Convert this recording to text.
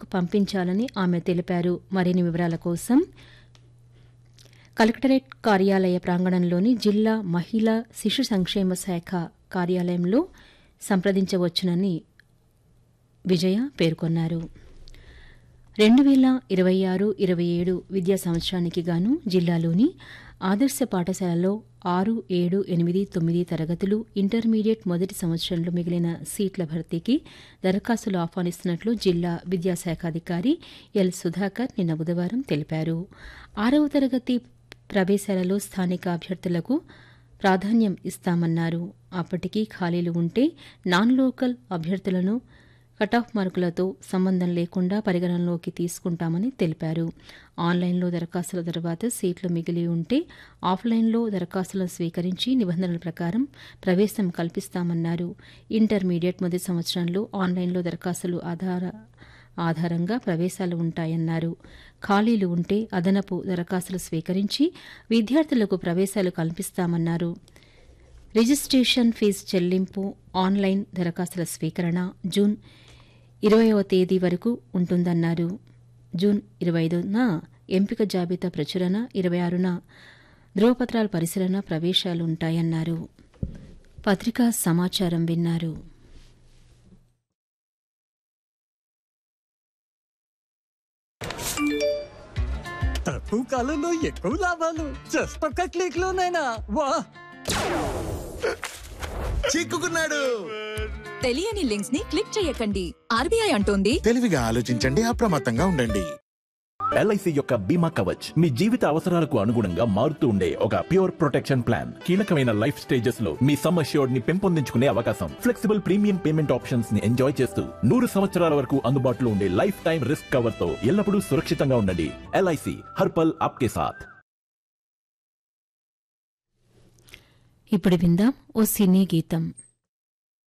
పంపించాలని ఆమె తెలిపారు మరిన్ని వివరాల కోసం కలెక్టరేట్ కార్యాలయ ప్రాంగణంలోని జిల్లా మహిళా శిశు సంక్షేమ శాఖ కార్యాలయంలో సంప్రదించవచ్చునని విజయ పేర్కొన్నారు రెండు వేల ఇరవై ఆరు ఇరవై ఏడు విద్యా సంవత్సరానికి గాను జిల్లాలోని ఆదర్శ పాఠశాలలో ఆరు ఏడు ఎనిమిది తొమ్మిది తరగతులు ఇంటర్మీడియట్ మొదటి సంవత్సరంలో మిగిలిన సీట్ల భర్తీకి దరఖాస్తులు ఆహ్వానిస్తున్నట్లు జిల్లా విద్యాశాఖాధికారి ఎల్ సుధాకర్ నిన్న బుధవారం తెలిపారు ఆరవ తరగతి ప్రవేశాలలో స్థానిక అభ్యర్థులకు ప్రాధాన్యం ఇస్తామన్నారు అప్పటికీ ఖాళీలు ఉంటే నాన్ లోకల్ అభ్యర్థులను కటాఫ్ మార్కులతో సంబంధం లేకుండా పరిగణనలోకి తీసుకుంటామని తెలిపారు ఆన్లైన్లో దరఖాస్తుల తర్వాత సీట్లు మిగిలి ఉంటే ఆఫ్లైన్లో దరఖాస్తులను స్వీకరించి నిబంధనల ప్రకారం ప్రవేశం కల్పిస్తామన్నారు ఇంటర్మీడియట్ మొదటి సంవత్సరంలో ఆన్లైన్లో దరఖాస్తులు ఆధార ఆధారంగా ప్రవేశాలు ఉంటాయన్నారు ఖాళీలు ఉంటే అదనపు దరఖాస్తులు స్వీకరించి విద్యార్థులకు ప్రవేశాలు కల్పిస్తామన్నారు రిజిస్ట్రేషన్ ఫీజు చెల్లింపు ఆన్లైన్ దరఖాస్తుల స్వీకరణ జూన్ ఇరవయవ తేదీ వరకు ఉంటుందన్నారు జూన్ ఇరవై ఐదున ఎంపిక జాబితా ప్రచురణ ఇరవై ఆరున ధ్రువపత్రాల పరిశీలన ప్రవేశాలు ఉంటాయన్నారు పత్రికా సమాచారం విన్నారు తక్కువ కాలంలో ఎక్కువ లాభాలు జస్ట్ ఒక్క క్లిక్ లోనైనా వా చిక్కుకున్నాడు తెలియని లింక్స్ ని క్లిక్ చేయకండి ఆర్బీఐ అంటోంది తెలివిగా ఆలోచించండి అప్రమత్తంగా ఉండండి ఎల్ఐసి యొక్క బీమా కవచ్ మీ జీవిత అవసరాలకు అనుగుణంగా మారుతూ ఉండే ఒక ప్యూర్ ప్రొటెక్షన్ ప్లాన్ కీలకమైన లైఫ్ స్టేజెస్ లో మీ సమ్ అష్యూర్డ్ ని పెంపొందించుకునే అవకాశం ఫ్లెక్సిబుల్ ప్రీమియం పేమెంట్ ఆప్షన్స్ ని ఎంజాయ్ చేస్తూ నూరు సంవత్సరాల వరకు అందుబాటులో ఉండే లైఫ్ టైం రిస్క్ కవర్ తో ఎల్లప్పుడూ సురక్షితంగా ఉండండి ఎల్ఐసి హర్పల్ ఆప్కే సాథ్ ఇప్పుడు విందాం ఓ సినీ గీతం